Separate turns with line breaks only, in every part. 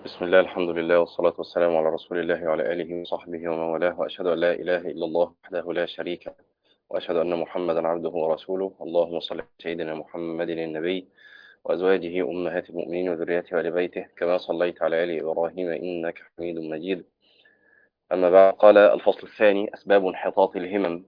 بسم الله الحمد لله والصلاة والسلام على رسول الله وعلى آله وصحبه ومن والاه وأشهد أن لا إله إلا الله وحده لا شريك له وأشهد أن محمدا عبده ورسوله اللهم صل على سيدنا محمد النبي وأزواجه أمهات المؤمنين وذريته وآل بيته كما صليت على آل إبراهيم إنك حميد مجيد أما بعد قال الفصل الثاني أسباب انحطاط الهمم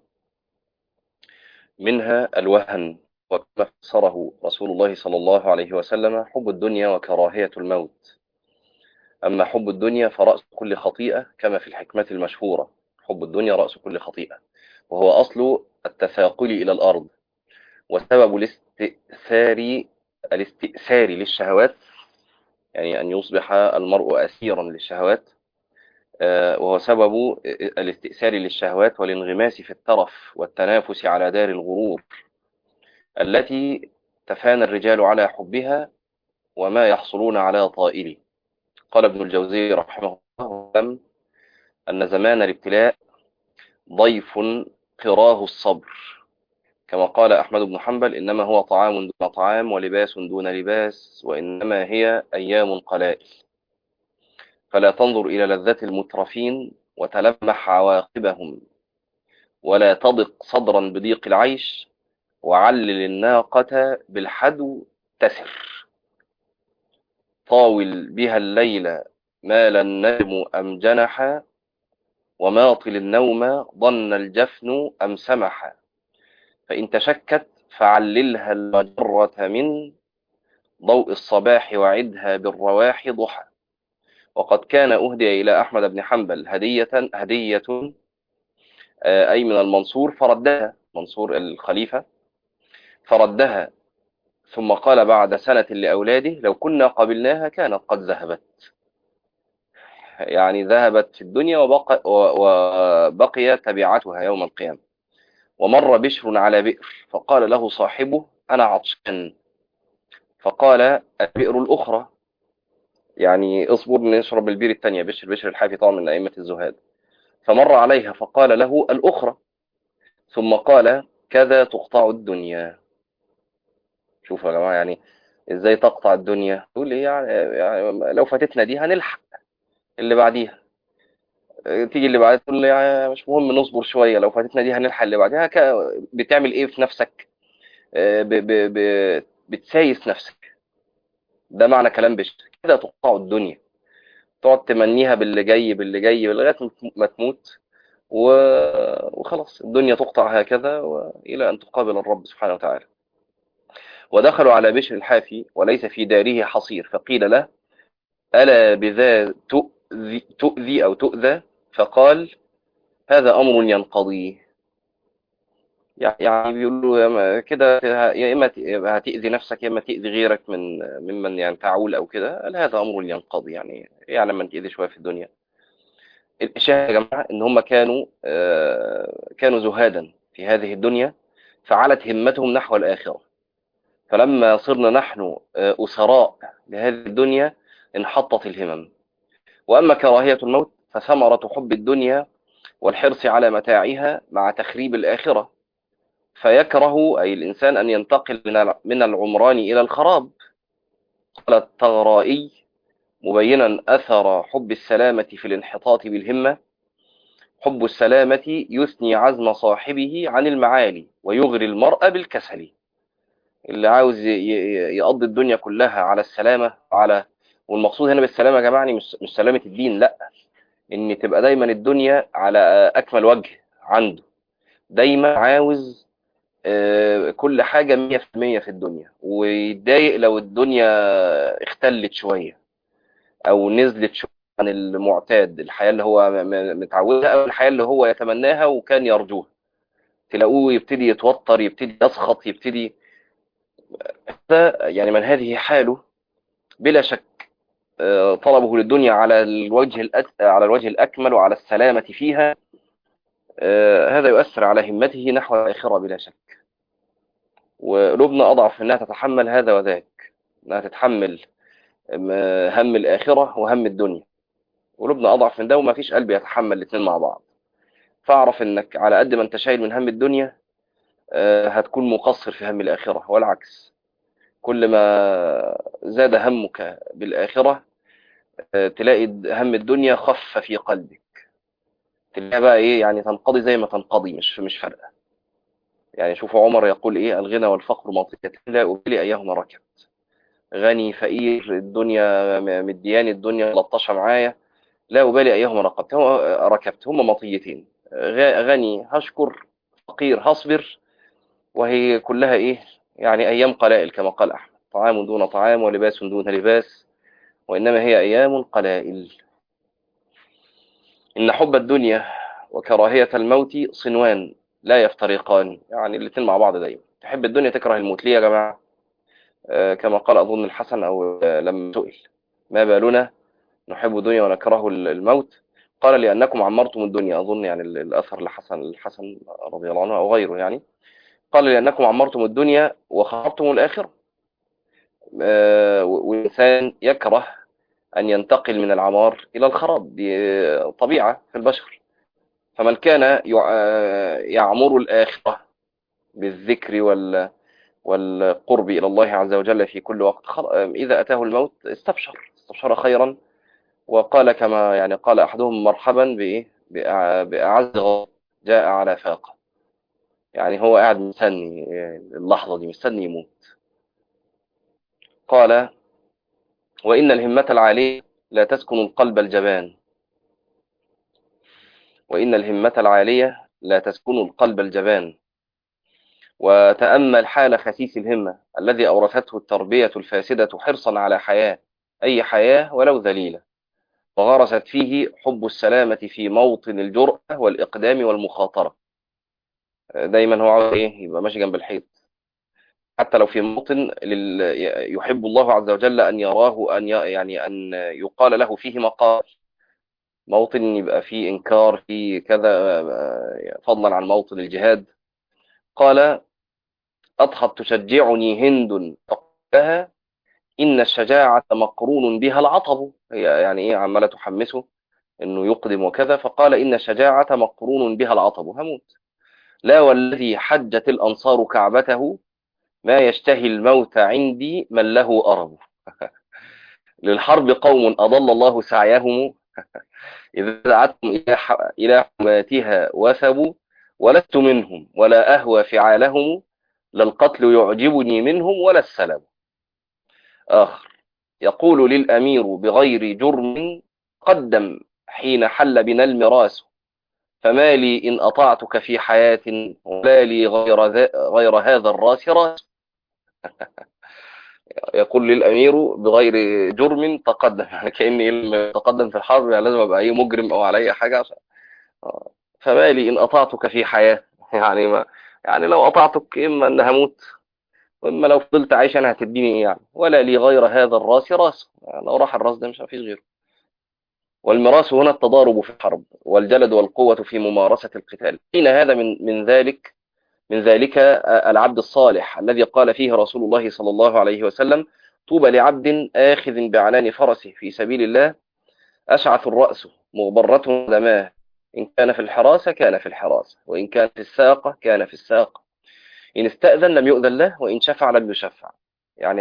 منها الوهن وكما فسره رسول الله صلى الله عليه وسلم حب الدنيا وكراهية الموت أما حب الدنيا فرأس كل خطيئة كما في الحكمة المشهورة حب الدنيا رأس كل خطيئة وهو أصل التثاقل إلى الأرض وسبب الاستئثار الاستئثار للشهوات يعني أن يصبح المرء أسيرا للشهوات وهو سبب الاستئثار للشهوات والانغماس في الترف والتنافس على دار الغرور التي تفانى الرجال على حبها وما يحصلون على طائله قال ابن الجوزي رحمه الله أن زمان الابتلاء ضيف قراه الصبر كما قال أحمد بن حنبل إنما هو طعام دون طعام ولباس دون لباس وإنما هي أيام قلائل فلا تنظر إلى لذات المترفين وتلمح عواقبهم ولا تضق صدرا بضيق العيش وعلل الناقة بالحدو تسر طاول بها الليل مال النجم أم جنح وماطل النوم ظن الجفن أم سمح فإن تشكت فعللها المجرة من ضوء الصباح وعدها بالرواح ضحى وقد كان أهدي إلى أحمد بن حنبل هدية هدية أي من المنصور فردها منصور الخليفة فردها ثم قال بعد سنة لأولاده لو كنا قبلناها كانت قد ذهبت يعني ذهبت في الدنيا وبقي, وبقي تبعتها يوم القيامة ومر بشر على بئر فقال له صاحبه أنا عطشان فقال البئر الأخرى يعني اصبر نشرب البير الثانية بشر بشر الحافي طبعا من أئمة الزهاد فمر عليها فقال له الأخرى ثم قال كذا تقطع الدنيا شوفوا يا جماعة يعني ازاي تقطع الدنيا تقول لي يعني لو فاتتنا دي هنلحق اللي بعديها تيجي اللي بعدها تقول لي يعني مش مهم نصبر شوية لو فاتتنا دي هنلحق اللي بعدها بتعمل ايه في نفسك ب ب ب بتسايس نفسك ده معنى كلام بشر كده تقطع الدنيا تقعد تمنيها باللي جاي باللي جاي لغايه ما تموت وخلاص الدنيا تقطع هكذا والى ان تقابل الرب سبحانه وتعالى ودخلوا على بشر الحافي وليس في داره حصير فقيل له ألا بذا تؤذي, تؤذي أو تؤذى فقال هذا أمر ينقضي يعني بيقولوا كده يا إما هتأذي نفسك يا إما تأذي غيرك من ممن يعني تعول أو كده هذا أمر ينقضي يعني يعني لما تأذي شوية في الدنيا الشاهد يا جماعة إن هم كانوا كانوا زهادا في هذه الدنيا فعلت همتهم نحو الآخرة فلما صرنا نحن أسراء لهذه الدنيا انحطت الهمم وأما كراهية الموت فثمرة حب الدنيا والحرص على متاعها مع تخريب الآخرة فيكره أي الإنسان أن ينتقل من العمران إلى الخراب قال التغرائي مبينا أثر حب السلامة في الانحطاط بالهمة حب السلامة يثني عزم صاحبه عن المعالي ويغري المرء بالكسل اللي عاوز يقضي الدنيا كلها على السلامة على والمقصود هنا بالسلامة يا جماعة يعني مش مش سلامة الدين لا ان تبقى دايما الدنيا على اكمل وجه عنده دايما عاوز كل حاجة مية في المية في الدنيا ويتضايق لو الدنيا اختلت شوية او نزلت شوية عن المعتاد الحياة اللي هو متعودها او الحياة اللي هو يتمناها وكان يرجوها تلاقوه يبتدي يتوتر يبتدي يسخط يبتدي يعني من هذه حاله بلا شك طلبه للدنيا على الوجه الأت... على الوجه الأكمل وعلى السلامة فيها هذا يؤثر على همته نحو الآخرة بلا شك وقلوبنا أضعف أنها تتحمل هذا وذاك أنها تتحمل هم الآخرة وهم الدنيا قلوبنا أضعف من ده وما فيش قلب يتحمل الاثنين مع بعض فاعرف أنك على قد ما أنت شايل من هم الدنيا هتكون مقصر في هم الآخرة والعكس كل ما زاد همك بالآخرة تلاقي هم الدنيا خف في قلبك تلاقيها بقى ايه يعني تنقضي زي ما تنقضي مش مش فارقه يعني شوفوا عمر يقول ايه الغنى والفقر مطيتين لا أبالي أيهما ركبت غني فقير الدنيا مدياني الدنيا لطشة معايا لا أبالي أيهما ركبت هو ركبت هما مطيتين غني هشكر فقير هصبر وهي كلها ايه يعني أيام قلائل كما قال أحمد طعام دون طعام ولباس دون لباس وإنما هي أيام قلائل إن حب الدنيا وكراهية الموت صنوان لا يفترقان يعني الاثنين مع بعض دايما تحب الدنيا تكره الموت ليه يا جماعة آه كما قال أظن الحسن أو آه لما سئل ما بالنا نحب الدنيا ونكره الموت قال لأنكم عمرتم الدنيا أظن يعني الأثر لحسن الحسن رضي الله عنه أو غيره يعني قال لأنكم عمرتم الدنيا وخربتم الآخرة آه والإنسان يكره أن ينتقل من العمار إلى الخراب دي طبيعة في البشر فمن كان يعمر الآخرة بالذكر وال والقرب إلى الله عز وجل في كل وقت إذا أتاه الموت استبشر استبشر خيرا وقال كما يعني قال أحدهم مرحبا بإيه بأعز جاء على فاقة يعني هو قاعد مستني اللحظة دي مستني يموت قال وإن الهمة العالية لا تسكن القلب الجبان وإن الهمة العالية لا تسكن القلب الجبان وتأمل حال خسيس الهمة الذي أورثته التربية الفاسدة حرصا على حياة أي حياة ولو ذليلة وغرست فيه حب السلامة في موطن الجرأة والإقدام والمخاطرة دايما هو عاوز إيه يبقى ماشي جنب الحيط حتى لو في موطن يحب الله عز وجل أن يراه أن يعني أن يقال له فيه مقال موطن يبقى فيه إنكار فيه كذا فضلا عن موطن الجهاد قال أضحت تشجعني هند فقالها إن الشجاعة مقرون بها العطب هي يعني إيه عمالة تحمسه إنه يقدم وكذا فقال إن الشجاعة مقرون بها العطب هموت لا والذي حجت الأنصار كعبته ما يشتهي الموت عندي من له أرب للحرب قوم أضل الله سعيهم إذا دعتهم إلى حماتها وثبوا ولست منهم ولا أهوى فعالهم لا القتل يعجبني منهم ولا السلب آخر يقول للأمير بغير جرم قدم حين حل بنا المراس فما لي إن أطعتك في حياة ولا لي غير, غير هذا الراس راس يقول للأمير بغير جرم تقدم يعني كأني لما تقدم في الحرب يعني لازم أبقى أي مجرم أو على أي حاجة عشان فما لي إن أطعتك في حياة يعني ما يعني لو أطعتك إما أن هموت وإما لو فضلت عايش أنا هتديني إيه يعني ولا لي غير هذا الراس راس يعني لو راح الراس ده مش هفيش غيره والمراس هنا التضارب في الحرب والجلد والقوة في ممارسة القتال حين هذا من من ذلك من ذلك العبد الصالح الذي قال فيه رسول الله صلى الله عليه وسلم طوبى لعبد آخذ بعنان فرسه في سبيل الله أشعث الرأس مغبرة دماه إن كان في الحراسة كان في الحراسة وإن كان في الساقة كان في الساقة إن استأذن لم يؤذن له وإن شفع لم يشفع يعني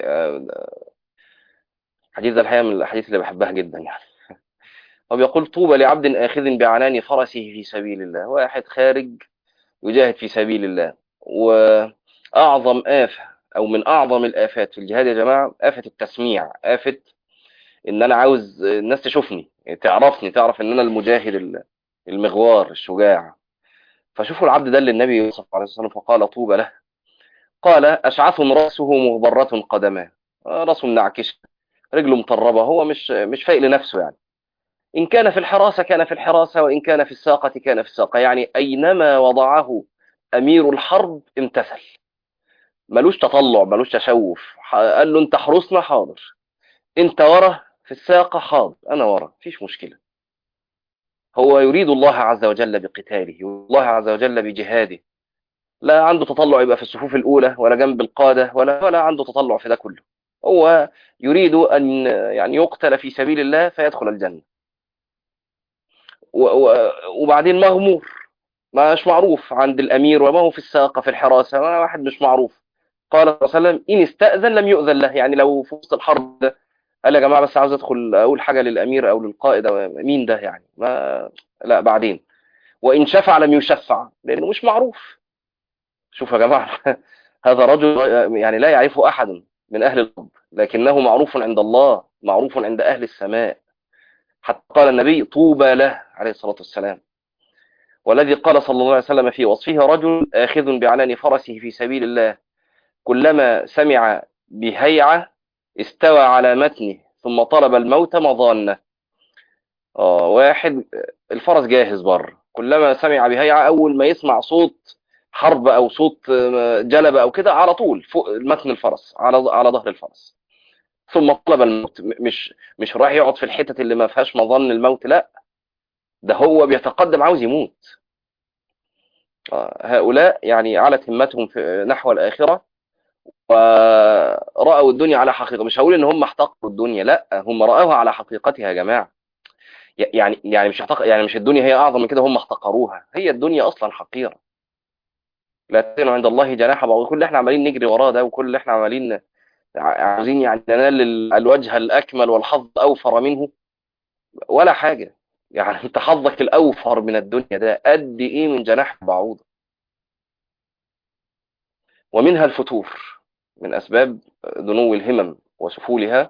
حديث الحقيقة من الأحاديث اللي بحبها جدا يعني هو بيقول طوبى لعبد آخذ بعنان فرسه في سبيل الله واحد خارج يجاهد في سبيل الله وأعظم آفة أو من أعظم الآفات في الجهاد يا جماعة آفة التسميع آفة إن أنا عاوز الناس تشوفني تعرفني تعرف إن أنا المجاهد المغوار الشجاع فشوفوا العبد ده اللي النبي صلى الله عليه وسلم فقال طوبى له قال أشعث رأسه مغبرة قدماه رأسه منعكش رجله مطربة هو مش مش فايق لنفسه يعني إن كان في الحراسة كان في الحراسة وإن كان في الساقة كان في الساقة يعني أينما وضعه أمير الحرب امتثل ملوش تطلع ملوش تشوف قال له أنت حرسنا حاضر أنت ورا في الساقة حاضر أنا ورا فيش مشكلة هو يريد الله عز وجل بقتاله الله عز وجل بجهاده لا عنده تطلع يبقى في الصفوف الأولى ولا جنب القادة ولا ولا عنده تطلع في ده كله هو يريد أن يعني يقتل في سبيل الله فيدخل الجنة وبعدين مغمور مش معروف عند الأمير وما هو في الساقة في الحراسة واحد مش معروف قال صلى الله عليه وسلم إن استأذن لم يؤذن له يعني لو في وسط الحرب قال يا جماعه بس عاوز ادخل اقول حاجه للامير او للقائد أو مين ده يعني ما لا بعدين وان شفع لم يشفع لانه مش معروف شوف يا جماعه هذا رجل يعني لا يعرفه احد من اهل الارض لكنه معروف عند الله معروف عند اهل السماء حتى قال النبي طوبى له عليه الصلاه والسلام والذي قال صلى الله عليه وسلم في وصفه رجل آخذ بعنان فرسه في سبيل الله كلما سمع بهيعة استوى على متنه ثم طلب الموت مظانه آه واحد الفرس جاهز بره كلما سمع بهيعة أول ما يسمع صوت حرب أو صوت جلبة أو كده على طول فوق متن الفرس على على ظهر الفرس ثم طلب الموت مش مش رايح يقعد في الحتت اللي ما فيهاش مظن الموت لا ده هو بيتقدم عاوز يموت هؤلاء يعني علت همتهم في نحو الآخرة ورأوا الدنيا على حقيقة مش هقول ان هم احتقروا الدنيا لا هم رأوها على حقيقتها يا جماعة يعني يعني مش احتق... يعني مش الدنيا هي اعظم من كده هم احتقروها هي الدنيا اصلا حقيرة لا تزن عند الله جناح بعض كل اللي احنا عمالين نجري وراه ده وكل اللي احنا عمالين عاوزين يعني ننال الوجه الاكمل والحظ اوفر منه ولا حاجة يعني انت حظك الاوفر من الدنيا ده قد ايه من جناح بعوضة ومنها الفتور من اسباب دنو الهمم وسفولها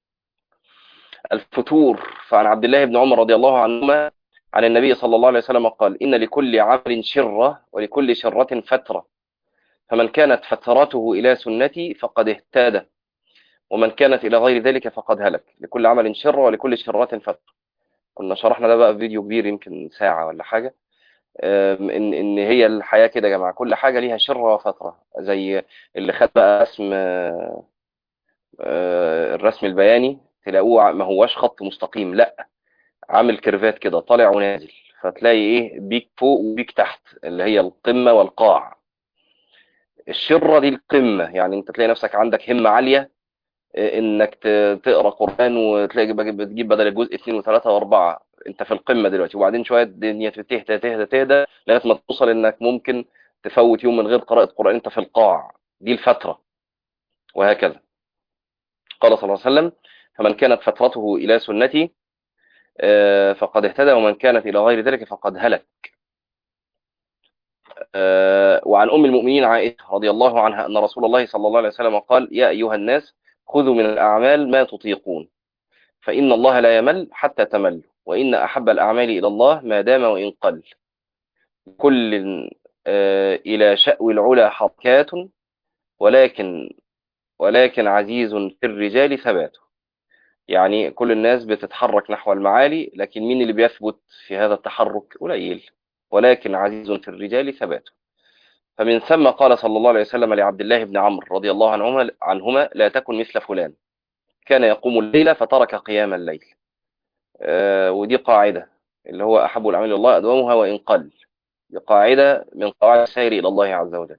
الفتور فعن عبد الله بن عمر رضي الله عنهما عن النبي صلى الله عليه وسلم قال إن لكل عمل شرة ولكل شرة فترة فمن كانت فترته إلى سنتي فقد اهتدى ومن كانت إلى غير ذلك فقد هلك لكل عمل شرة ولكل شرة فترة كنا شرحنا ده بقى في فيديو كبير يمكن ساعة ولا حاجة ان ان هي الحياة كده يا جماعة كل حاجة ليها شرة وفترة زي اللي خد بقى اسم الرسم البياني تلاقوه ما هواش خط مستقيم لا عامل كيرفات كده طالع ونازل فتلاقي ايه بيك فوق وبيك تحت اللي هي القمة والقاع الشرة دي القمة يعني انت تلاقي نفسك عندك همة عالية انك تقرا قرآن وتلاقي بتجيب بدل الجزء اثنين وثلاثة واربعة انت في القمة دلوقتي وبعدين شوية الدنيا تهدى تهدى تهدى لغاية ما توصل انك ممكن تفوت يوم من غير قراءة قرآن انت في القاع دي الفترة وهكذا قال صلى الله عليه وسلم فمن كانت فترته إلى سنتي فقد اهتدى ومن كانت إلى غير ذلك فقد هلك وعن أم المؤمنين عائشة رضي الله عنها أن رسول الله صلى الله عليه وسلم قال يا أيها الناس خذوا من الأعمال ما تطيقون فإن الله لا يمل حتى تمل وإن أحب الأعمال إلى الله ما دام وإن قل كل إلى شأو العلا حركات ولكن ولكن عزيز في الرجال ثباته يعني كل الناس بتتحرك نحو المعالي لكن مين اللي بيثبت في هذا التحرك قليل ولكن عزيز في الرجال ثباته فمن ثم قال صلى الله عليه وسلم لعبد الله بن عمرو رضي الله عنهما, عنهما لا تكن مثل فلان كان يقوم الليل فترك قيام الليل آه ودي قاعدة اللي هو أحب الأعمال إلى الله أدومها وإن قل دي قاعدة من قواعد السير إلى الله عز وجل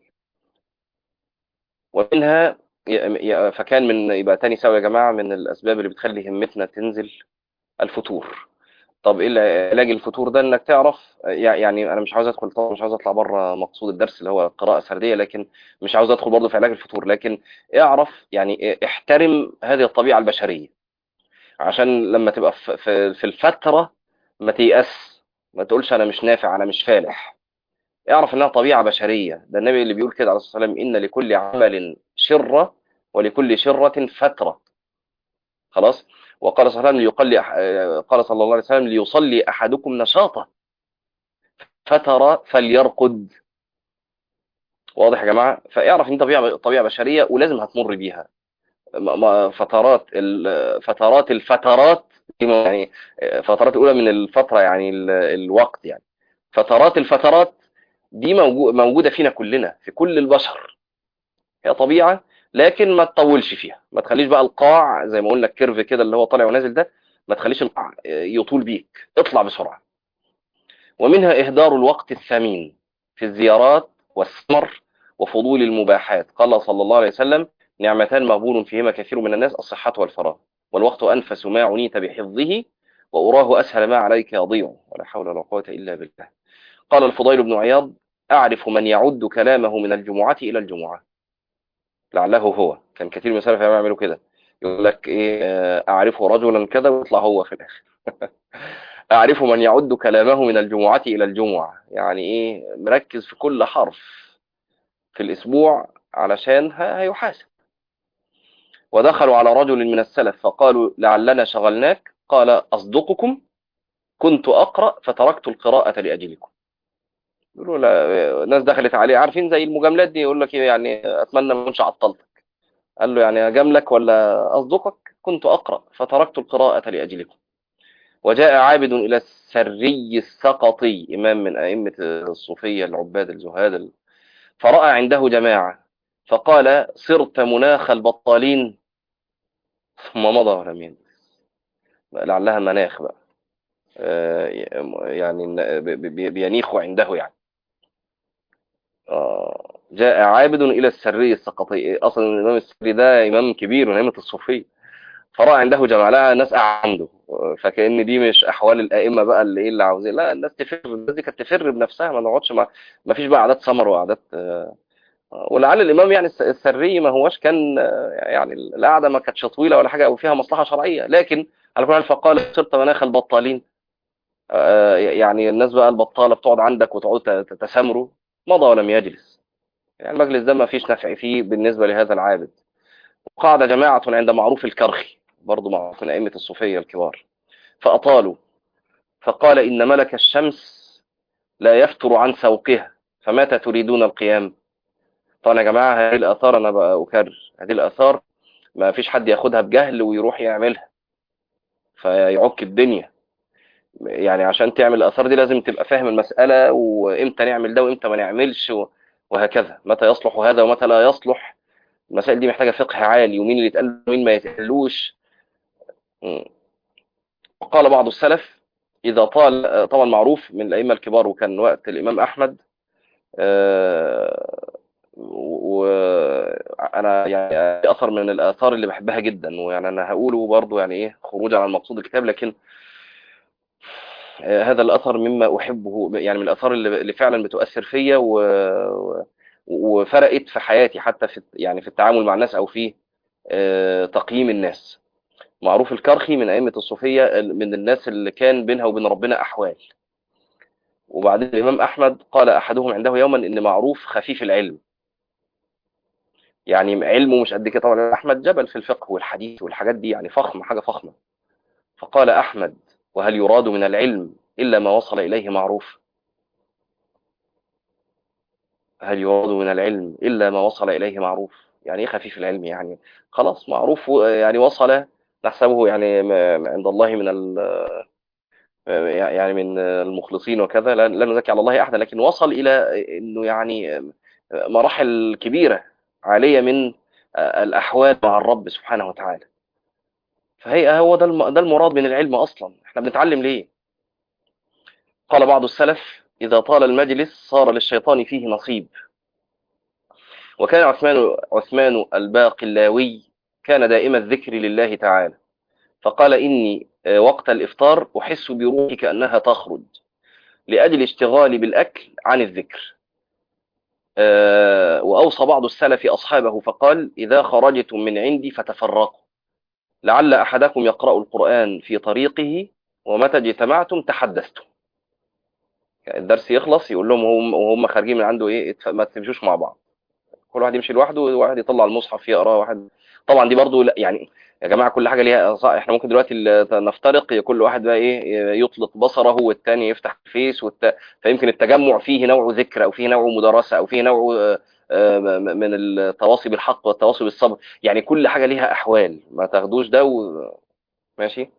ومنها فكان من يبقى تاني سوا يا جماعة من الأسباب اللي بتخلي همتنا تنزل الفتور طب ايه علاج الفتور ده انك تعرف يعني انا مش عاوز ادخل طبعا مش عاوز اطلع بره مقصود الدرس اللي هو قراءة سردية لكن مش عاوز ادخل برضه في علاج الفتور لكن اعرف يعني احترم هذه الطبيعة البشرية عشان لما تبقى في في الفترة ما تيأس ما تقولش انا مش نافع انا مش فالح اعرف انها طبيعة بشرية ده النبي اللي بيقول كده عليه الصلاة والسلام ان لكل عمل شرة ولكل شرة فترة خلاص وقال صلى الله عليه وسلم ليقل قال صلى الله عليه وسلم ليصلي احدكم نشاطه فترى فليرقد واضح يا جماعه فاعرف ان طبيعه طبيعه بشريه ولازم هتمر بيها فترات فترات الفترات يعني فترات الاولى من الفتره يعني الوقت يعني فترات الفترات دي موجوده فينا كلنا في كل البشر هي طبيعه لكن ما تطولش فيها ما تخليش بقى القاع زي ما قلنا الكيرف كده اللي هو طالع ونازل ده ما تخليش القاع يطول بيك اطلع بسرعة ومنها إهدار الوقت الثمين في الزيارات والثمر وفضول المباحات قال صلى الله عليه وسلم نعمتان مغبون فيهما كثير من الناس الصحة والفراغ والوقت أنفس ما عنيت بحفظه وأراه أسهل ما عليك يضيع ولا حول ولا قوة إلا بالله قال الفضيل بن عياض أعرف من يعد كلامه من الجمعة إلى الجمعة لعله هو كان كثير من السلف يعملوا كده يقول لك ايه آه، اعرف رجلا كذا ويطلع هو في الاخر اعرف من يعد كلامه من الجمعة الى الجمعة يعني ايه مركز في كل حرف في الاسبوع علشان ه- هيحاسب ودخلوا على رجل من السلف فقالوا لعلنا شغلناك قال اصدقكم كنت اقرأ فتركت القراءة لاجلكم يقولوا لا ناس دخلت عليه عارفين زي المجاملات دي يقول لك إيه يعني اتمنى ما كنتش عطلتك قال له يعني اجاملك ولا اصدقك كنت اقرا فتركت القراءه لاجلكم وجاء عابد الى السري السقطي امام من ائمه الصوفيه العباد الزهاد ال- فراى عنده جماعه فقال صرت مناخ البطالين ثم مضى ولم يجلس لعلها مناخ بقى آه، يعني ب- ب- بينيخ عنده يعني آه، جاء عابد إلى السري السقطي أصلا الإمام السري ده إمام كبير من أئمة الصوفية فرأى عنده جماعة لها ناس عنده فكأن دي مش أحوال الأئمة بقى اللي إيه اللي عاوزين لا الناس تفر الناس دي كانت تفر بنفسها ما نقعدش مع ما فيش بقى عادات سمر وعادات آه، ولعل الإمام يعني الس- السري ما هوش كان آه، يعني القعدة ما كانتش طويلة ولا حاجة أو فيها مصلحة شرعية لكن على كل حال فقال صرت مناخ البطالين آه، يعني الناس بقى البطالة بتقعد عندك وتقعد تتسامروا مضى ولم يجلس يعني المجلس ده ما فيش نفع فيه بالنسبة لهذا العابد وقعد جماعة عند معروف الكرخي برضو معروف من أئمة الصوفية الكبار فأطالوا فقال إن ملك الشمس لا يفتر عن سوقها فمتى تريدون القيام طبعا يا جماعة هذه الآثار أنا بقى أكرر هذه الآثار ما فيش حد ياخدها بجهل ويروح يعملها فيعك الدنيا يعني عشان تعمل الآثار دي لازم تبقى فاهم المسألة وإمتى نعمل ده وإمتى ما نعملش و- وهكذا متى يصلح هذا ومتى لا يصلح المسائل دي محتاجة فقه عالي ومين اللي يتقال ومين ما يتقالوش م. وقال بعض السلف إذا طال طبعا معروف من الأئمة الكبار وكان وقت الإمام أحمد آه، وأنا يعني أثر من الآثار اللي بحبها جدا ويعني أنا هقوله برضو يعني إيه خروجا عن مقصود الكتاب لكن آه، هذا الأثر مما أحبه يعني من الآثار اللي اللي فعلا بتؤثر فيا و... و- وفرقت في حياتي حتى في يعني في التعامل مع الناس أو في آه، تقييم الناس معروف الكرخي من أئمة الصوفية من الناس اللي كان بينها وبين ربنا أحوال وبعدين الإمام أحمد قال أحدهم عنده يوما إن معروف خفيف العلم يعني علمه مش قد كده طبعا أحمد جبل في الفقه والحديث والحاجات دي يعني فخم حاجة فخمة فقال أحمد وهل يراد من العلم إلا ما وصل إليه معروف هل يراد من العلم إلا ما وصل إليه معروف يعني إيه خفيف العلم يعني خلاص معروف يعني وصل نحسبه يعني م- عند الله من ال يعني من المخلصين وكذا لا لا نزكي على الله احدا لكن وصل الى انه يعني مراحل كبيره عاليه من الاحوال مع الرب سبحانه وتعالى فهي هو ده الم- ده المراد من العلم اصلا احنا بنتعلم ليه قال بعض السلف اذا طال المجلس صار للشيطان فيه نصيب وكان عثمان عثمان الباقلاوي كان دائم الذكر لله تعالى فقال إني آه، وقت الإفطار أحس بروحي كأنها تخرج لأجل اشتغالي بالأكل عن الذكر آه، وأوصى بعض السلف أصحابه فقال إذا خرجتم من عندي فتفرقوا لعل أحدكم يقرأ القرآن في طريقه ومتى اجتمعتم تحدثتم يعني الدرس يخلص يقول لهم وهم, وهم خارجين من عنده إيه اتف- ما تمشوش مع بعض كل واحد يمشي لوحده وواحد يطلع المصحف يقراه واحد طبعا دي برضو لا يعني يا جماعه كل حاجه ليها صح احنا ممكن دلوقتي ال- نفترق كل واحد بقى ايه يطلق بصره والتاني يفتح الفيس والت... فيمكن التجمع فيه نوع ذكر او فيه نوع مدرسه او فيه نوع آه، آه، م- من التواصي بالحق والتواصي بالصبر يعني كل حاجه ليها احوال ما تاخدوش ده و... ماشي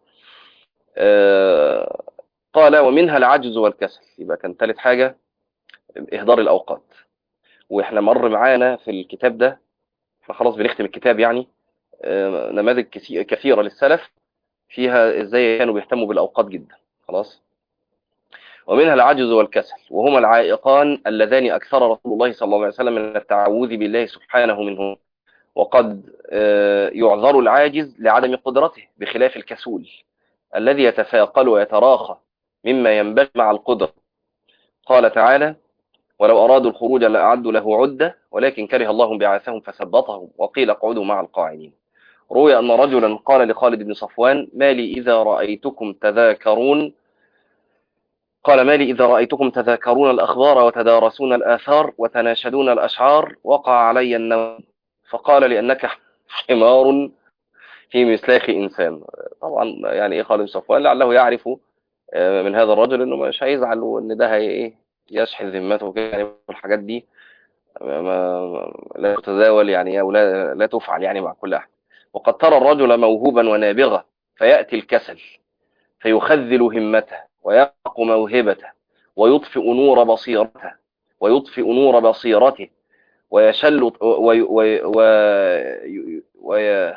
آه، قال ومنها العجز والكسل يبقى كان ثالث حاجه اهدار الاوقات واحنا مر معانا في الكتاب ده احنا خلاص بنختم الكتاب يعني آه، نماذج كثي- كثيرة للسلف فيها ازاي كانوا بيهتموا بالأوقات جدا خلاص ومنها العجز والكسل وهما العائقان اللذان أكثر رسول الله صلى الله عليه وسلم من التعوذ بالله سبحانه منه وقد آه، يعذر العاجز لعدم قدرته بخلاف الكسول الذي يتثاقل ويتراخى مما ينبغي مع القدرة قال تعالى ولو أرادوا الخروج لأعدوا له عدة ولكن كره الله بعاثهم فثبطهم وقيل اقعدوا مع القاعدين روي أن رجلا قال لخالد بن صفوان ما لي إذا رأيتكم تذاكرون قال ما لي إذا رأيتكم تذاكرون الأخبار وتدارسون الآثار وتناشدون الأشعار وقع علي النوم فقال لأنك حمار في مسلاخ إنسان طبعا يعني إيه خالد بن صفوان لعله يعرف من هذا الرجل إنه مش هيزعل وإن ده هي إيه يشحن ذمته كده يعني الحاجات دي ما لا تتداول يعني أو لا, لا تفعل يعني مع كل أحد وقد ترى الرجل موهوبا ونابغة فيأتي الكسل فيخذل همته ويقق موهبته ويطفئ نور بصيرته ويطفئ نور بصيرته ويشل وي وي وي وي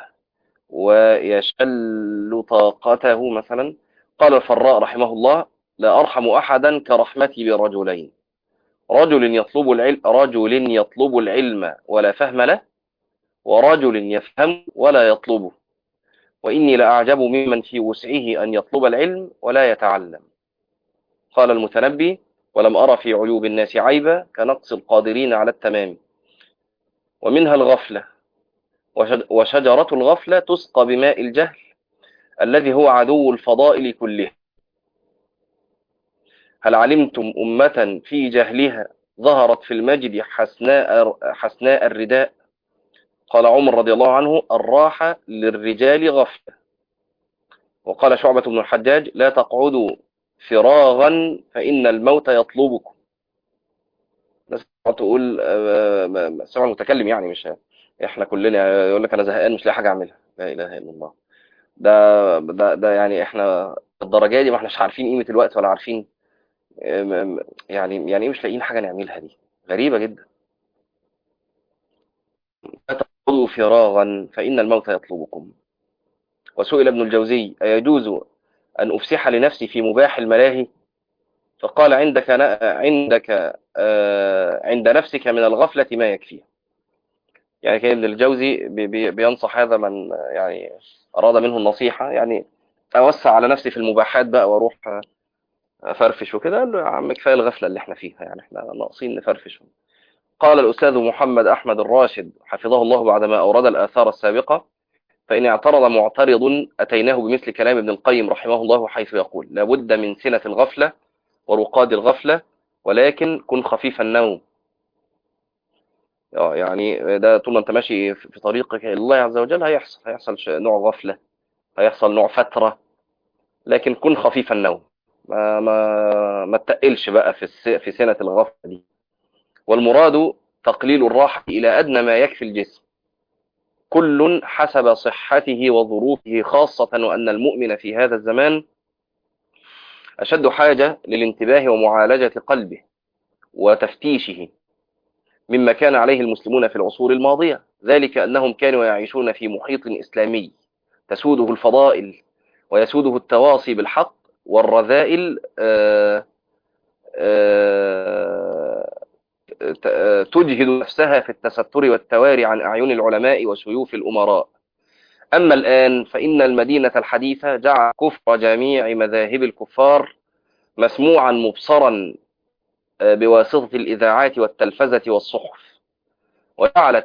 ويشل طاقته مثلا قال الفراء رحمه الله لا أرحم أحدا كرحمتي برجلين رجل يطلب العلم رجل يطلب العلم ولا فهم له ورجل يفهم ولا يطلبه وإني لأعجب ممن في وسعه أن يطلب العلم ولا يتعلم قال المتنبي ولم أرى في عيوب الناس عيبا كنقص القادرين على التمام ومنها الغفلة وشجرة الغفلة تسقى بماء الجهل الذي هو عدو الفضائل كله هل علمتم أمة في جهلها ظهرت في المجد حسناء, حسناء الرداء قال عمر رضي الله عنه الراحة للرجال غفلة وقال شعبة بن الحجاج لا تقعدوا فراغا فإن الموت يطلبكم الناس تقول سمع المتكلم يعني مش احنا كلنا يقول لك انا زهقان مش لاقي حاجه اعملها لا اله الا الله ده ده ده يعني احنا الدرجه دي ما احناش عارفين قيمه الوقت ولا عارفين يعني يعني ايه مش لاقيين حاجه نعملها دي غريبه جدا لا تقعدوا فراغا فإن الموت يطلبكم وسئل ابن الجوزي أيجوز أن أفسح لنفسي في مباح الملاهي فقال عندك عندك عند نفسك من الغفلة ما يكفي يعني كان ابن الجوزي بينصح هذا من يعني أراد منه النصيحة يعني أوسع على نفسي في المباحات بقى وأروح أفرفش وكده قال له يا عم كفاية الغفلة اللي احنا فيها يعني احنا ناقصين نفرفش قال الأستاذ محمد أحمد الراشد حفظه الله بعدما أورد الآثار السابقة فإن اعترض معترض أتيناه بمثل كلام ابن القيم رحمه الله حيث يقول لابد من سنة الغفلة ورقاد الغفلة ولكن كن خفيف النوم يعني ده طول ما انت ماشي في طريقك الله عز وجل هيحصل هيحصل نوع غفلة هيحصل نوع فترة لكن كن خفيف النوم ما ما ما تقلش بقى في في سنة الغفلة دي والمراد تقليل الراحة إلى أدنى ما يكفي الجسم كل حسب صحته وظروفه خاصة وأن المؤمن في هذا الزمان أشد حاجة للانتباه ومعالجة قلبه وتفتيشه مما كان عليه المسلمون في العصور الماضية ذلك أنهم كانوا يعيشون في محيط إسلامي تسوده الفضائل ويسوده التواصي بالحق والرذائل آآ آآ تجهد نفسها في التستر والتواري عن أعين العلماء وسيوف الأمراء أما الآن فإن المدينة الحديثة جعل كفر جميع مذاهب الكفار مسموعا مبصرا بواسطة الإذاعات والتلفزة والصحف وجعلت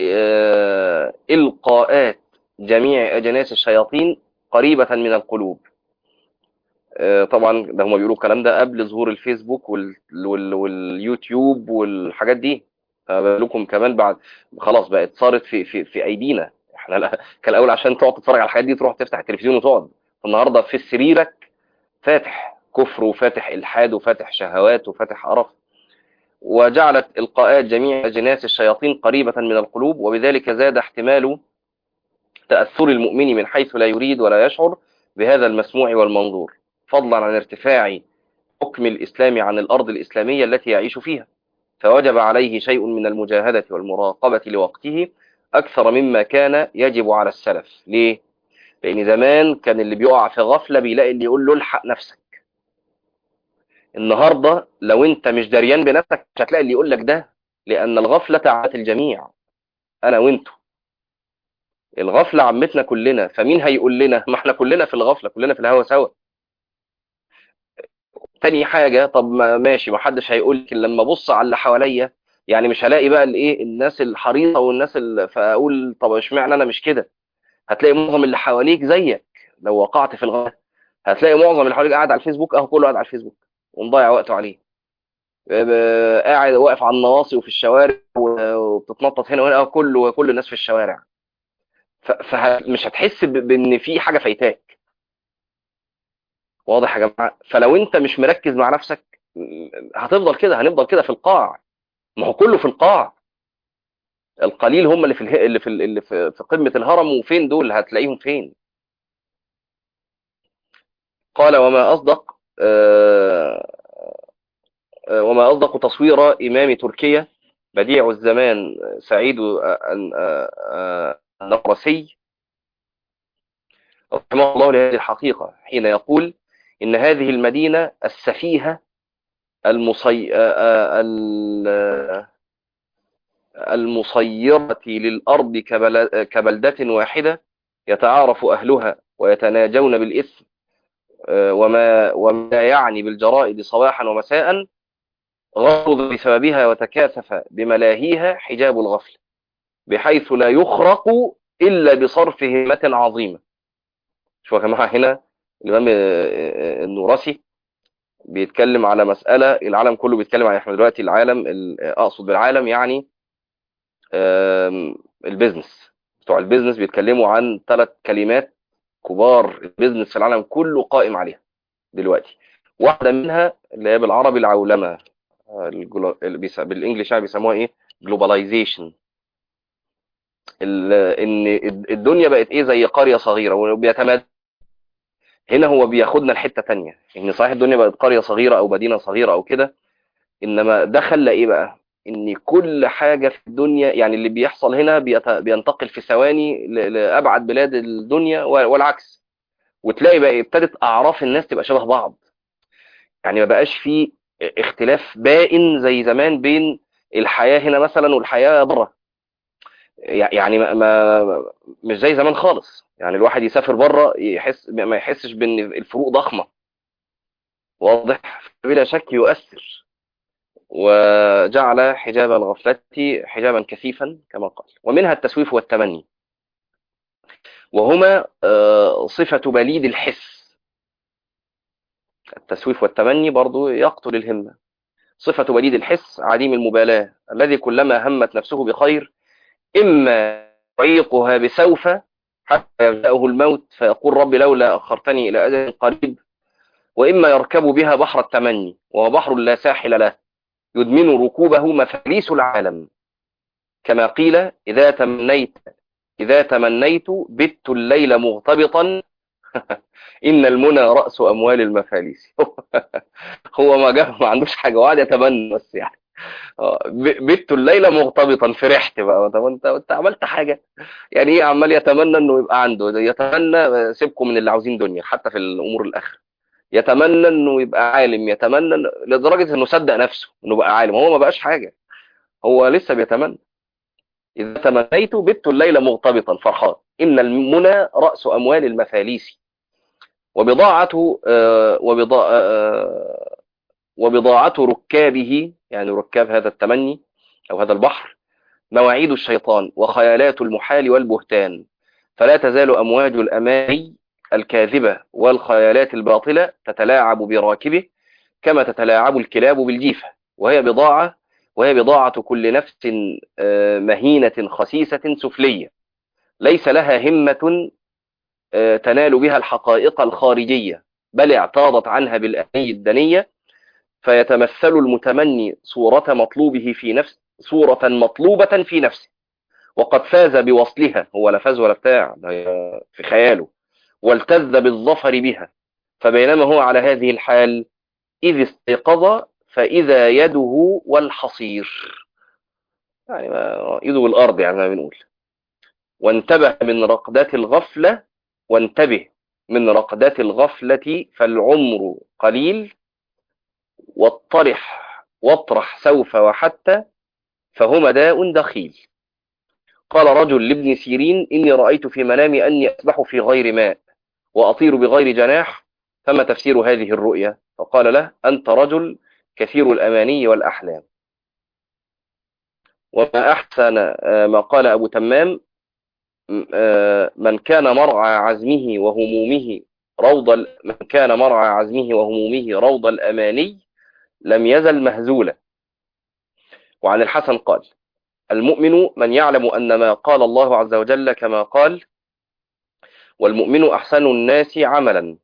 إلقاءات جميع أجناس الشياطين قريبة من القلوب طبعا ده هم بيقولوا الكلام ده قبل ظهور الفيسبوك وال... وال... واليوتيوب والحاجات دي لكم كمان بعد خلاص بقت صارت في في في ايدينا احنا لا كان الاول عشان تقعد تتفرج على الحاجات دي تروح تفتح التلفزيون وتقعد النهارده في سريرك فاتح كفر وفاتح الحاد وفاتح شهوات وفاتح قرف وجعلت القاءات جميع جناس الشياطين قريبة من القلوب وبذلك زاد احتمال تأثر المؤمن من حيث لا يريد ولا يشعر بهذا المسموع والمنظور فضلا عن ارتفاع حكم الإسلام عن الأرض الإسلامية التي يعيش فيها فوجب عليه شيء من المجاهدة والمراقبة لوقته أكثر مما كان يجب على السلف ليه؟ لأن زمان كان اللي بيقع في غفلة بيلاقي اللي يقول له الحق نفسك النهاردة لو انت مش دريان بنفسك مش هتلاقي اللي يقول لك ده لأن الغفلة عمت الجميع أنا وانتو الغفلة عمتنا كلنا فمين هيقول لنا ما احنا كلنا في الغفلة كلنا في الهوا سوا تاني حاجة طب ما ماشي ما حدش هيقول لك لما ابص على اللي حواليا يعني مش هلاقي بقى الايه الناس الحريصة والناس اللي فاقول طب اشمعنى انا مش كده هتلاقي معظم اللي حواليك زيك لو وقعت في الغفله هتلاقي معظم اللي حواليك قاعد على الفيسبوك اهو كله قاعد على الفيسبوك ومضيع وقته عليه ب- قاعد واقف على النواصي وفي الشوارع و- وبتتنطط هنا وهنا اهو كله كل الناس في الشوارع فمش هتحس ب- بان في حاجه فايتاك واضح يا جماعه فلو انت مش مركز مع نفسك م- هتفضل كده هنفضل كده في القاع ما هو كله في القاع القليل هم اللي في اله... اللي في ال- اللي في في قمه الهرم وفين دول هتلاقيهم فين قال وما اصدق آه، آه، وما اصدق تصوير امام تركيا بديع الزمان سعيد آه، آه، آه، النقرسي رحمه الله لهذه الحقيقة حين يقول إن هذه المدينة السفيهة المصي... آه، آه، ال- المصيرة للأرض كبل... كبلدة واحدة يتعارف أهلها ويتناجون بالإثم آه، وما وما يعني بالجرائد صباحا ومساء غرض بسببها وتكاثف بملاهيها حجاب الغفل بحيث لا يخرق إلا بصرف همة عظيمة شوف يا جماعة هنا الإمام آه، آه، النورسي بيتكلم على مسألة العالم كله بيتكلم عليها احنا دلوقتي العالم ال- أقصد بالعالم يعني آم، البيزنس بتوع البيزنس بيتكلموا عن ثلاث كلمات كبار البيزنس في العالم كله قائم عليها دلوقتي واحدة منها اللي هي بالعربي العولمة آه، الجلو- اللي بيس- بالانجلش يعني بيسموها ايه جلوباليزيشن ان الدنيا بقت ايه زي قرية صغيرة وبيتمد هنا هو بياخدنا لحتة تانية ان صحيح الدنيا بقت قرية صغيرة او مدينة صغيرة او كده انما ده خلى ايه بقى ان كل حاجة في الدنيا يعني اللي بيحصل هنا بيت- بينتقل في ثواني ل- لابعد بلاد الدنيا و- والعكس وتلاقي بقى ابتدت اعراف الناس تبقى شبه بعض يعني ما بقاش في اختلاف بائن زي زمان بين الحياة هنا مثلا والحياة بره يعني ما ما- مش زي زمان خالص يعني الواحد يسافر بره يحس ما يحسش بان الفروق ضخمة واضح بلا شك يؤثر وجعل حجاب الغفلة حجابا كثيفا كما قال ومنها التسويف والتمني وهما آه، صفة بليد الحس التسويف والتمني برضو يقتل الهمة صفة بليد الحس عديم المبالاة الذي كلما همت نفسه بخير إما يعيقها بسوف حتى يبدأه الموت فيقول رب لولا أخرتني إلى أجل قريب وإما يركب بها بحر التمني وهو بحر لا ساحل له يدمن ركوبه مفاليس العالم كما قيل إذا تمنيت إذا تمنيت بت الليل مغتبطا إن المنى رأس أموال المفاليس هو ما جاب ما عندوش حاجة وقعد يتمنى بس يعني آه، ب- بت الليلة مغتبطا فرحت بقى طب انت انت عملت حاجة يعني ايه عمال يتمنى انه يبقى عنده ده يتمنى سيبكم من اللي عاوزين دنيا حتى في الامور الاخره يتمنى انه يبقى عالم يتمنى إنه- لدرجة انه صدق نفسه انه بقى عالم هو ما بقاش حاجة هو لسه بيتمنى إذا تمنيت بت الليل مغتبطا فرحان إن المنى رأس أموال المفاليس وبضاعة آه، وبضاعة آه، وبضاعة ركابه يعني ركاب هذا التمني أو هذا البحر مواعيد الشيطان وخيالات المحال والبهتان فلا تزال أمواج الأماني الكاذبة والخيالات الباطلة تتلاعب براكبه كما تتلاعب الكلاب بالجيفة وهي بضاعة وهي بضاعة كل نفس آه، مهينة خسيسة سفلية ليس لها همة آه، تنال بها الحقائق الخارجية بل اعتاضت عنها بالأمني الدنية فيتمثل المتمني صورة مطلوبه في نفس صورة مطلوبة في نفسه وقد فاز بوصلها هو لا فاز ولا بتاع ده في خياله والتذ بالظفر بها فبينما هو على هذه الحال إذ استيقظ فإذا يده والحصير يعني ما يده بالأرض يعني ما بنقول وانتبه من رقدات الغفلة وانتبه من رقدات الغفلة فالعمر قليل واطرح واطرح سوف وحتى فهما داء دخيل قال رجل لابن سيرين إني رأيت في منامي أني أسبح في غير ماء وأطير بغير جناح فما تفسير هذه الرؤيا فقال له أنت رجل كثير الأماني والأحلام وما أحسن آه، ما قال أبو تمام من كان مرعى عزمه وهمومه روض من كان مرعى عزمه وهمومه روض الأماني لم يزل مهزولا وعن الحسن قال المؤمن من يعلم أن ما قال الله عز وجل كما قال والمؤمن أحسن الناس عملا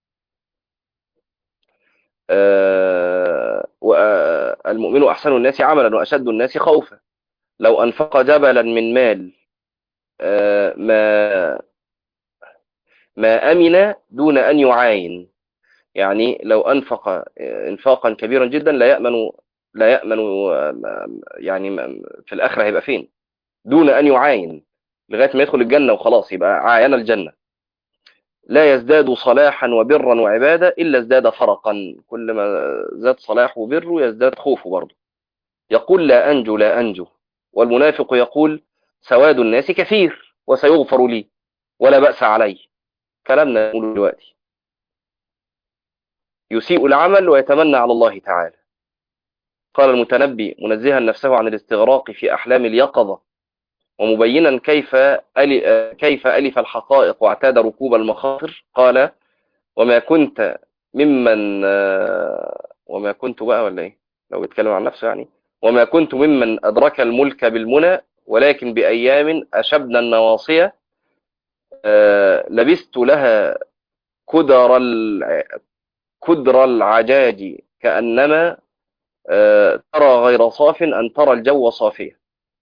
المؤمن أحسن الناس عملا وأشد الناس خوفا لو أنفق جبلا من مال ما ما أمن دون أن يعاين يعني لو أنفق إنفاقا كبيرا جدا لا يأمن لا يأمن يعني في الآخرة هيبقى فين دون أن يعاين لغاية ما يدخل الجنة وخلاص يبقى عاين الجنة لا يزداد صلاحا وبرا وعبادة إلا ازداد فرقا كل ما زاد صلاح وبر يزداد خوفه برضه يقول لا أنجو لا أنجو والمنافق يقول سواد الناس كثير وسيغفر لي ولا بأس علي كلامنا نقول دلوقتي يسيء العمل ويتمنى على الله تعالى قال المتنبي منزها نفسه عن الاستغراق في أحلام اليقظة ومبينا كيف كيف ألف الحقائق واعتاد ركوب المخاطر قال وما كنت ممن وما كنت بقى ولا ايه لو بيتكلم عن نفسه يعني وما كنت ممن أدرك الملك بالمنى ولكن بأيام أشبنا النواصية لبست لها كدر كدر العجاج كأنما ترى غير صاف أن ترى الجو صافيا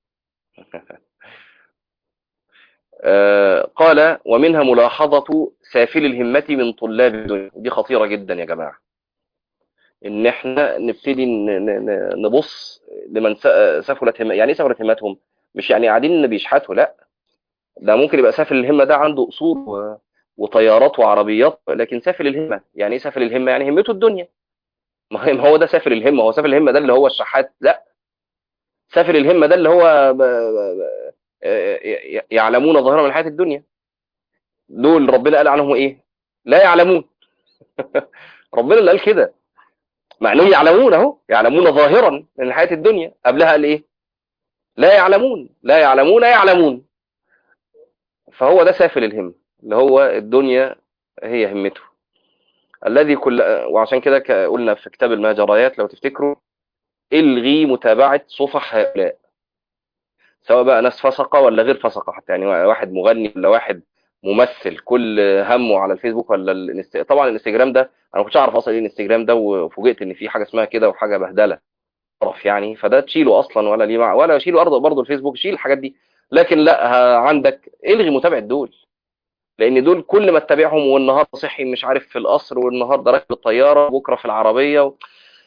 قال ومنها ملاحظة سافل الهمة من طلاب الدنيا دي خطيرة جدا يا جماعة ان احنا نبتدي نبص لمن سفلت همة يعني ايه سفلت همتهم مش يعني قاعدين بيشحتوا لا ده ممكن يبقى سافل الهمة ده عنده قصور و... وطيارات وعربيات لكن سافل الهمة يعني ايه سافل الهمة يعني همته الدنيا ما هو ده سافل الهمة هو سافل الهمة ده اللي هو الشحات لا سافل الهمة ده اللي هو ب... ب... يعلمون ظاهرا من الحياة الدنيا دول ربنا قال عنهم ايه لا يعلمون ربنا اللي قال كده مع انهم يعلمون اهو يعلمون ظاهرا من الحياة الدنيا قبلها قال ايه لا يعلمون لا يعلمون يعلمون فهو ده سافل الهم اللي هو الدنيا هي همته الذي كل وعشان كده قلنا في كتاب المهجريات لو تفتكروا الغي متابعة صفح هؤلاء سواء بقى ناس فسقة ولا غير فسقة حتى يعني واحد مغني ولا واحد ممثل كل همه على الفيسبوك ولا الانست... طبعا الانستجرام ده انا ما كنتش اعرف اصلا ايه الانستجرام ده وفوجئت ان في حاجه اسمها كده وحاجه بهدله طرف يعني فده تشيله اصلا ولا ليه مع ولا شيله ارض برضه الفيسبوك شيل الحاجات دي لكن لا عندك الغي متابعه دول لان دول كل ما تتابعهم والنهارده صحي مش عارف في القصر والنهارده راكب الطياره وبكره في العربيه و...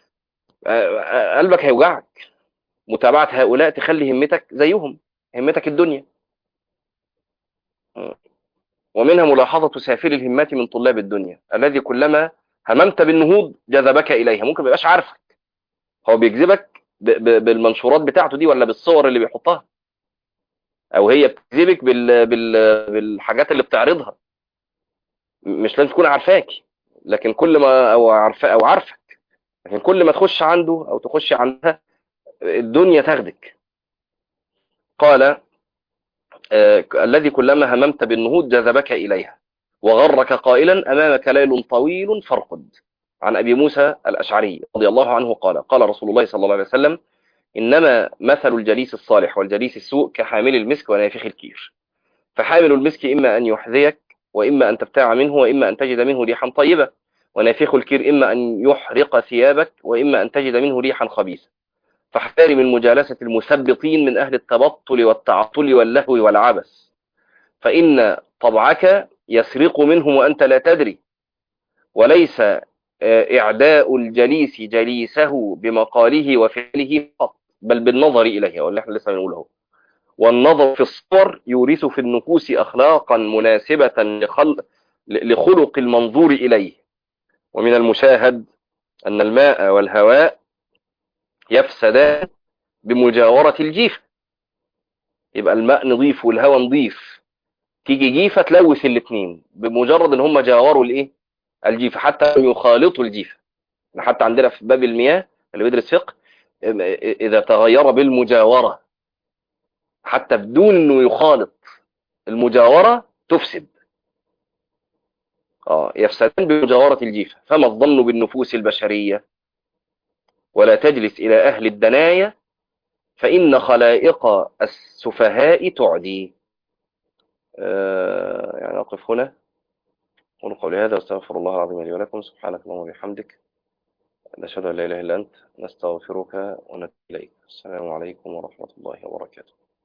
قلبك هيوجعك متابعه هؤلاء تخلي همتك زيهم همتك الدنيا ومنها ملاحظة سافل الهمة من طلاب الدنيا الذي كلما هممت بالنهوض جذبك إليها ممكن ما يبقاش عارفك هو بيجذبك بالمنشورات بتاعته دي ولا بالصور اللي بيحطها او هي بتجذبك بال... بال... بالحاجات اللي بتعرضها مش لازم تكون عارفاك لكن كل ما او عارفه او عارفك لكن كل ما تخش عنده او تخش عندها الدنيا تاخدك قال آه الذي كلما هممت بالنهوض جذبك إليها وغرك قائلا أمامك ليل طويل فارقد عن أبي موسى الأشعري رضي الله عنه قال قال رسول الله صلى الله عليه وسلم إنما مثل الجليس الصالح والجليس السوء كحامل المسك ونافخ الكير فحامل المسك إما أن يحذيك وإما أن تبتاع منه وإما أن تجد منه ريحا طيبة ونافخ الكير إما أن يحرق ثيابك وإما أن تجد منه ريحا خبيثة فاحذر من مجالسة المثبطين من أهل التبطل والتعطل واللهو والعبث فإن طبعك يسرق منهم وأنت لا تدري وليس إعداء الجليس جليسه بمقاله وفعله فقط بل بالنظر إليه واللي احنا لسه بنقوله والنظر في الصور يورث في النفوس أخلاقا مناسبة لخلق, لخلق المنظور إليه ومن المشاهد أن الماء والهواء يفسدان بمجاورة الجيفة يبقى الماء نظيف والهواء نظيف تيجي جيفة تلوث الاثنين بمجرد ان هم جاوروا الايه الجيفة حتى يخالطوا الجيفة حتى عندنا في باب المياه اللي بيدرس فقه اذا تغير بالمجاورة حتى بدون انه يخالط المجاورة تفسد اه يفسدان بمجاورة الجيفة فما الظن بالنفوس البشرية ولا تجلس إلى أهل الدنايا فإن خلائق السفهاء تعدي آه يعني أقف هنا أقول قولي هذا واستغفر الله العظيم لي ولكم سبحانك اللهم وبحمدك نشهد أن لا إله إلا أنت نستغفرك ونتوب إليك السلام عليكم ورحمة الله وبركاته